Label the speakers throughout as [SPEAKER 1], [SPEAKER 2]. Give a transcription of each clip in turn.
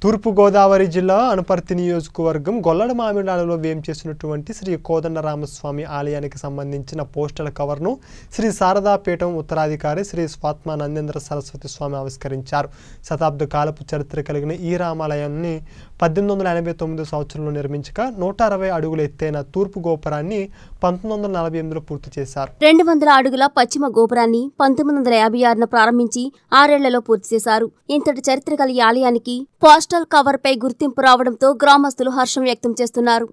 [SPEAKER 1] తూర్పుగోదావరి జిల్లా అనపర్తి నియోజకవర్గం గొల్లడ మామిడాలలో వేం చేసినటువంటి శ్రీ కోదండరామస్వామి ఆలయానికి సంబంధించిన పోస్టల్ కవర్ను శ్రీ శారదాపీఠం ఉత్తరాధికారి శ్రీ స్వాత్మ నందేంద్ర సరస్వతి స్వామి ఆవిష్కరించారు శతాబ్ద కాలపు చరిత్ర కలిగిన ఈ రామాలయాన్ని పద్దెనిమిది వందల ఎనభై తొమ్మిది సంవత్సరంలో నిర్మించగా నూట అరవై అడుగుల ఎత్తైన తూర్పు గోపురాన్ని పంతొమ్మిది వందల నలభై ఎనిమిదిలో పూర్తి చేశారు
[SPEAKER 2] రెండు వందల అడుగుల పశ్చిమ గోపురాన్ని పంతొమ్మిది వందల యాభై ఆరున ప్రారంభించి ఆరేళ్లలో పూర్తి చేశారు ఇంతటి చరిత్ర గల ఈ ఆలయానికి పోస్టల్ కవర్ పై గుర్తింపు రావడంతో గ్రామస్తులు హర్షం వ్యక్తం చేస్తున్నారు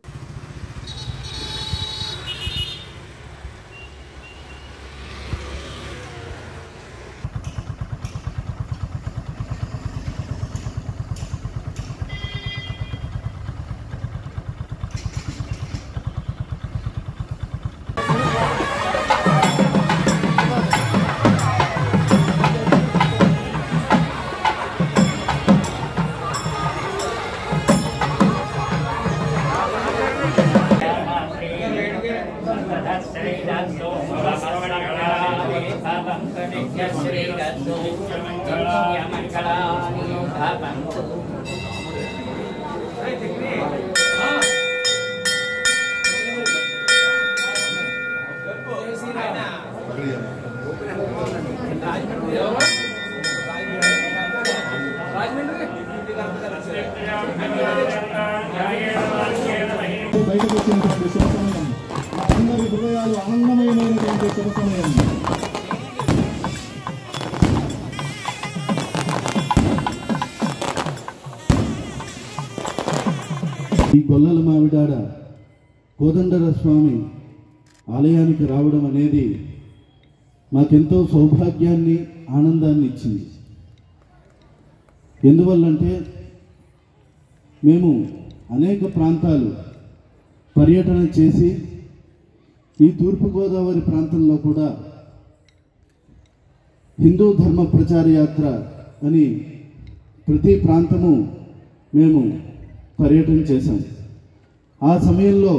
[SPEAKER 3] బయటకు వచ్చినటువంటి శుభ సమయం మా అందరి హృదయాలు ఆనందమయమైనటువంటి శుభ సమయం ఈ గొల్లల మావిడాడ కోదండర స్వామి ఆలయానికి రావడం అనేది మాకెంతో సౌభాగ్యాన్ని ఆనందాన్ని ఇచ్చింది ఎందువల్లంటే మేము అనేక ప్రాంతాలు పర్యటన చేసి ఈ తూర్పుగోదావరి ప్రాంతంలో కూడా హిందూ ధర్మ ప్రచార యాత్ర అని ప్రతి ప్రాంతము మేము పర్యటన చేశాం ఆ సమయంలో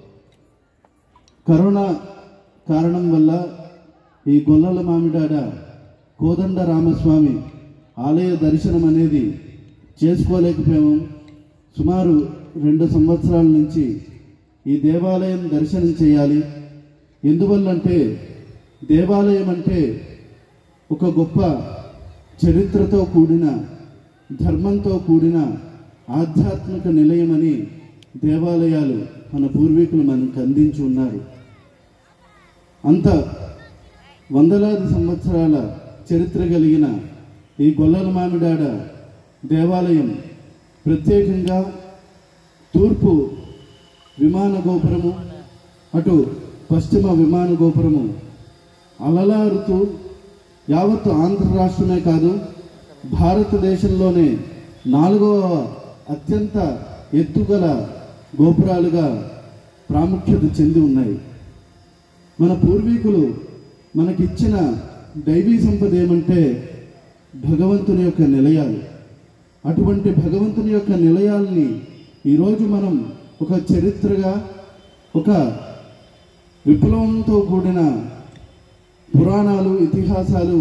[SPEAKER 3] కరోనా కారణం వల్ల ఈ గొల్లల మామిడాడ కోదండ రామస్వామి ఆలయ దర్శనం అనేది చేసుకోలేకపోయాము సుమారు రెండు సంవత్సరాల నుంచి ఈ దేవాలయం దర్శనం చేయాలి ఎందువల్లంటే దేవాలయం అంటే ఒక గొప్ప చరిత్రతో కూడిన ధర్మంతో కూడిన ఆధ్యాత్మిక నిలయమని దేవాలయాలు మన పూర్వీకులు మనకు అందించి ఉన్నారు అంత వందలాది సంవత్సరాల చరిత్ర కలిగిన ఈ గొల్లల మామిడాడ దేవాలయం ప్రత్యేకంగా తూర్పు విమాన గోపురము అటు పశ్చిమ విమాన గోపురము అలలారుతూ యావత్ ఆంధ్ర రాష్ట్రమే కాదు భారతదేశంలోనే నాలుగవ అత్యంత ఎత్తుగల గోపురాలుగా ప్రాముఖ్యత చెంది ఉన్నాయి మన పూర్వీకులు మనకిచ్చిన దైవీ సంపద ఏమంటే భగవంతుని యొక్క నిలయాలు అటువంటి భగవంతుని యొక్క నిలయాల్ని ఈరోజు మనం ఒక చరిత్రగా ఒక విప్లవంతో కూడిన పురాణాలు ఇతిహాసాలు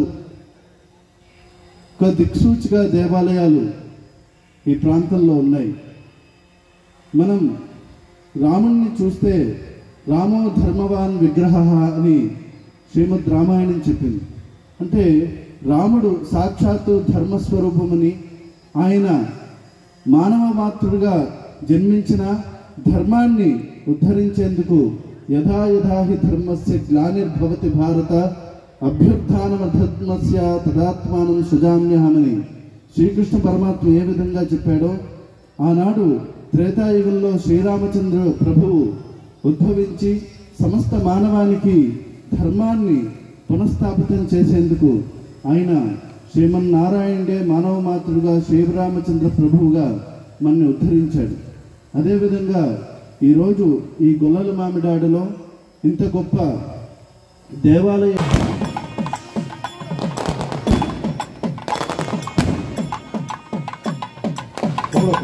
[SPEAKER 3] ఒక దిక్సూచిగా దేవాలయాలు ఈ ప్రాంతంలో ఉన్నాయి మనం రాముణ్ణి చూస్తే రామో ధర్మవాన్ విగ్రహ అని శ్రీమద్ రామాయణం చెప్పింది అంటే రాముడు సాక్షాత్తు ధర్మస్వరూపమని ఆయన మానవ మాతృడుగా జన్మించిన ధర్మాన్ని ఉద్ధరించేందుకు యథా యథా హి ధర్మస్య గ్లానిర్భవతి భారత అభ్యుత్నమధర్మస్య తదాత్మానం సుజామ్యహమని శ్రీకృష్ణ పరమాత్మ ఏ విధంగా చెప్పాడో ఆనాడు త్రేతాయుగంలో శ్రీరామచంద్ర ప్రభువు ఉద్భవించి సమస్త మానవానికి ధర్మాన్ని పునఃస్థాపితం చేసేందుకు ఆయన శ్రీమన్నారాయణుడే మానవ మాతృగా శ్రీరామచంద్ర ప్రభువుగా మనని ఉద్ధరించాడు అదేవిధంగా ఈరోజు ఈ గొల్లల మామిడాడలో ఇంత గొప్ప దేవాలయం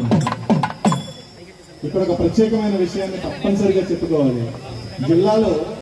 [SPEAKER 3] ఇక్కడ ఒక ప్రత్యేకమైన విషయాన్ని తప్పనిసరిగా చెప్పుకోవాలి జిల్లాలో